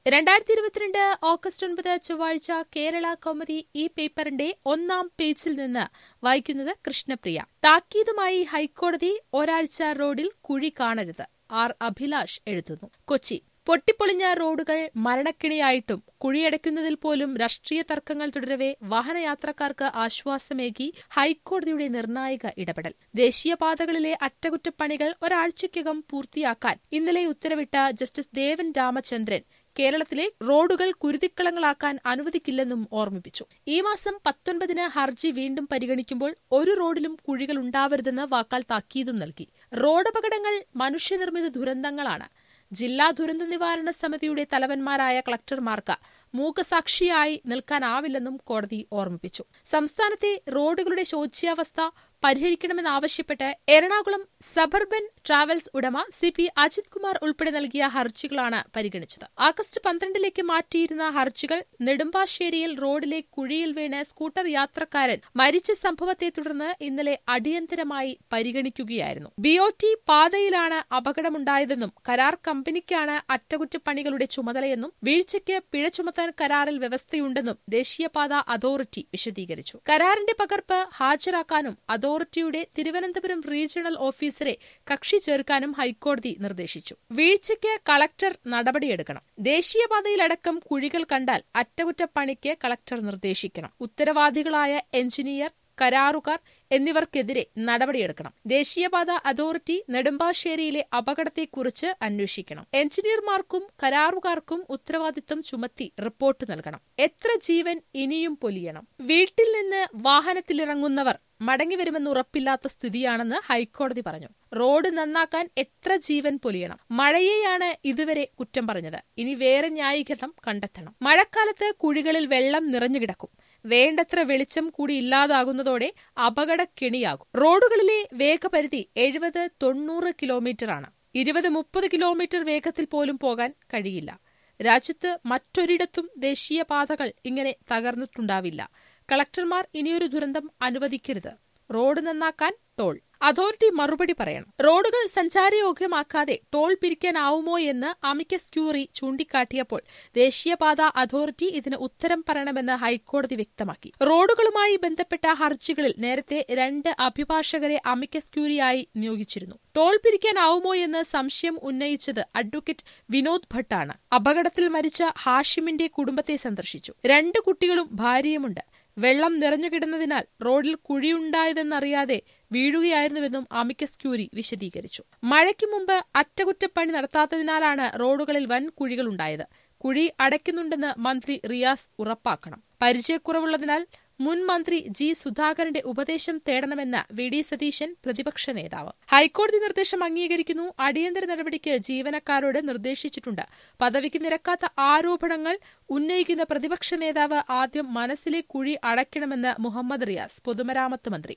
രണ്ടായിരത്തി ഇരുപത്തിരണ്ട് ഓഗസ്റ്റ് ഒൻപത് ചൊവ്വാഴ്ച കേരള കൗമുദി ഈ പേപ്പറിന്റെ ഒന്നാം പേജിൽ നിന്ന് വായിക്കുന്നത് കൃഷ്ണപ്രിയ താക്കീതുമായി ഹൈക്കോടതി ഒരാഴ്ച റോഡിൽ കുഴി കാണരുത് ആർ അഭിലാഷ് എഴുതുന്നു കൊച്ചി പൊട്ടിപ്പൊളിഞ്ഞ റോഡുകൾ മരണക്കിണിയായിട്ടും കുഴിയടയ്ക്കുന്നതിൽ പോലും രാഷ്ട്രീയ തർക്കങ്ങൾ തുടരവെ വാഹനയാത്രക്കാർക്ക് ആശ്വാസമേകി ഹൈക്കോടതിയുടെ നിർണായക ഇടപെടൽ ദേശീയപാതകളിലെ അറ്റകുറ്റപ്പണികൾ ഒരാഴ്ചയ്ക്കകം പൂർത്തിയാക്കാൻ ഇന്നലെ ഉത്തരവിട്ട ജസ്റ്റിസ് ദേവൻ രാമചന്ദ്രൻ കേരളത്തിലെ റോഡുകൾ കുരുതിക്കളങ്ങളാക്കാൻ അനുവദിക്കില്ലെന്നും ഓർമ്മിപ്പിച്ചു ഈ മാസം പത്തൊൻപതിന് ഹർജി വീണ്ടും പരിഗണിക്കുമ്പോൾ ഒരു റോഡിലും കുഴികൾ ഉണ്ടാവരുതെന്ന് വാക്കാൽ താക്കീതും നൽകി റോഡപകടങ്ങൾ മനുഷ്യനിർമ്മിത ദുരന്തങ്ങളാണ് ജില്ലാ ദുരന്ത നിവാരണ സമിതിയുടെ തലവന്മാരായ കളക്ടർമാർക്ക് മൂകസാക്ഷിയായി നിൽക്കാനാവില്ലെന്നും കോടതി ഓർമ്മിപ്പിച്ചു സംസ്ഥാനത്തെ റോഡുകളുടെ ശോച്യാവസ്ഥ പരിഹരിക്കണമെന്നാവശ്യപ്പെട്ട് എറണാകുളം സബർബൻ ട്രാവൽസ് ഉടമ സി പി അജിത് കുമാർ ഉൾപ്പെടെ നൽകിയ ഹർജികളാണ് പരിഗണിച്ചത് ആഗസ്റ്റ് പന്ത്രണ്ടിലേക്ക് മാറ്റിയിരുന്ന ഹർജികൾ നെടുമ്പാശ്ശേരിയിൽ റോഡിലെ കുഴിയിൽ വീണ് സ്കൂട്ടർ യാത്രക്കാരൻ മരിച്ച സംഭവത്തെ തുടർന്ന് ഇന്നലെ അടിയന്തരമായി പരിഗണിക്കുകയായിരുന്നു ബിഒടി പാതയിലാണ് അപകടമുണ്ടായതെന്നും കരാർ കമ്പനിക്കാണ് അറ്റകുറ്റപ്പണികളുടെ ചുമതലയെന്നും വീഴ്ചയ്ക്ക് പിഴ ചുമത്താൻ കരാറിൽ വ്യവസ്ഥയുണ്ടെന്നും ദേശീയപാത അതോറിറ്റി വിശദീകരിച്ചു കരാറിന്റെ പകർപ്പ് ഹാജരാക്കാനും അതോറിറ്റിയുടെ തിരുവനന്തപുരം റീജിയണൽ ഓഫീസറെ കക്ഷി ചേർക്കാനും ഹൈക്കോടതി നിർദ്ദേശിച്ചു വീഴ്ചയ്ക്ക് കളക്ടർ നടപടിയെടുക്കണം ദേശീയപാതയിലടക്കം കുഴികൾ കണ്ടാൽ അറ്റകുറ്റപ്പണിക്ക് കളക്ടർ നിർദ്ദേശിക്കണം ഉത്തരവാദികളായ എഞ്ചിനീയർ കരാറുകാർ എന്നിവർക്കെതിരെ നടപടിയെടുക്കണം ദേശീയപാത അതോറിറ്റി നെടുമ്പാശ്ശേരിയിലെ അപകടത്തെക്കുറിച്ച് അന്വേഷിക്കണം എഞ്ചിനീയർമാർക്കും കരാറുകാർക്കും ഉത്തരവാദിത്തം ചുമത്തി റിപ്പോർട്ട് നൽകണം എത്ര ജീവൻ ഇനിയും പൊലിയണം വീട്ടിൽ നിന്ന് വാഹനത്തിലിറങ്ങുന്നവർ മടങ്ങിവരുമെന്ന് ഉറപ്പില്ലാത്ത സ്ഥിതിയാണെന്ന് ഹൈക്കോടതി പറഞ്ഞു റോഡ് നന്നാക്കാൻ എത്ര ജീവൻ പൊലിയണം മഴയെയാണ് ഇതുവരെ കുറ്റം പറഞ്ഞത് ഇനി വേറെ ന്യായീകരണം കണ്ടെത്തണം മഴക്കാലത്ത് കുഴികളിൽ വെള്ളം നിറഞ്ഞുകിടക്കും വേണ്ടത്ര വെളിച്ചം കൂടി ഇല്ലാതാകുന്നതോടെ അപകടക്കെണിയാകും റോഡുകളിലെ വേഗപരിധി എഴുപത് തൊണ്ണൂറ് കിലോമീറ്ററാണ് ഇരുപത് മുപ്പത് കിലോമീറ്റർ വേഗത്തിൽ പോലും പോകാൻ കഴിയില്ല രാജ്യത്ത് മറ്റൊരിടത്തും ദേശീയപാതകൾ ഇങ്ങനെ തകർന്നിട്ടുണ്ടാവില്ല കളക്ടർമാർ ഇനിയൊരു ദുരന്തം അനുവദിക്കരുത് റോഡ് നന്നാക്കാൻ ടോൾ അതോറിറ്റി മറുപടി പറയണം റോഡുകൾ സഞ്ചാരയോഗ്യമാക്കാതെ ടോൾ പിരിക്കാനാവുമോ എന്ന് അമിക്കസ് ക്യൂറി ചൂണ്ടിക്കാട്ടിയപ്പോൾ ദേശീയപാത അതോറിറ്റി ഇതിന് ഉത്തരം പറയണമെന്ന് ഹൈക്കോടതി വ്യക്തമാക്കി റോഡുകളുമായി ബന്ധപ്പെട്ട ഹർജികളിൽ നേരത്തെ രണ്ട് അഭിഭാഷകരെ അമിക്കസ് ക്യൂറിയായി നിയോഗിച്ചിരുന്നു ടോൾ പിരിക്കാനാവുമോ എന്ന് സംശയം ഉന്നയിച്ചത് അഡ്വക്കേറ്റ് വിനോദ് ഭട്ടാണ് അപകടത്തിൽ മരിച്ച ഹാഷിമിന്റെ കുടുംബത്തെ സന്ദർശിച്ചു രണ്ട് കുട്ടികളും ഭാര്യയുമുണ്ട് വെള്ളം നിറഞ്ഞുകിടന്നതിനാൽ റോഡിൽ കുഴിയുണ്ടായതെന്നറിയാതെ വീഴുകയായിരുന്നുവെന്നും അമിക്കസ് ക്യൂരി വിശദീകരിച്ചു മഴയ്ക്ക് മുമ്പ് അറ്റകുറ്റപ്പണി നടത്താത്തതിനാലാണ് റോഡുകളിൽ വൻ കുഴികളുണ്ടായത് കുഴി അടയ്ക്കുന്നുണ്ടെന്ന് മന്ത്രി റിയാസ് ഉറപ്പാക്കണം പരിചയക്കുറവുള്ളതിനാൽ മുൻ മന്ത്രി ജി സുധാകരന്റെ ഉപദേശം തേടണമെന്ന് വി ഡി സതീശൻ പ്രതിപക്ഷ നേതാവ് ഹൈക്കോടതി നിർദ്ദേശം അംഗീകരിക്കുന്നു അടിയന്തര നടപടിക്ക് ജീവനക്കാരോട് നിർദ്ദേശിച്ചിട്ടുണ്ട് പദവിക്ക് നിരക്കാത്ത ആരോപണങ്ങൾ ഉന്നയിക്കുന്ന പ്രതിപക്ഷ നേതാവ് ആദ്യം മനസ്സിലെ കുഴി അടയ്ക്കണമെന്ന് മുഹമ്മദ് റിയാസ് പൊതുമരാമത്ത് മന്ത്രി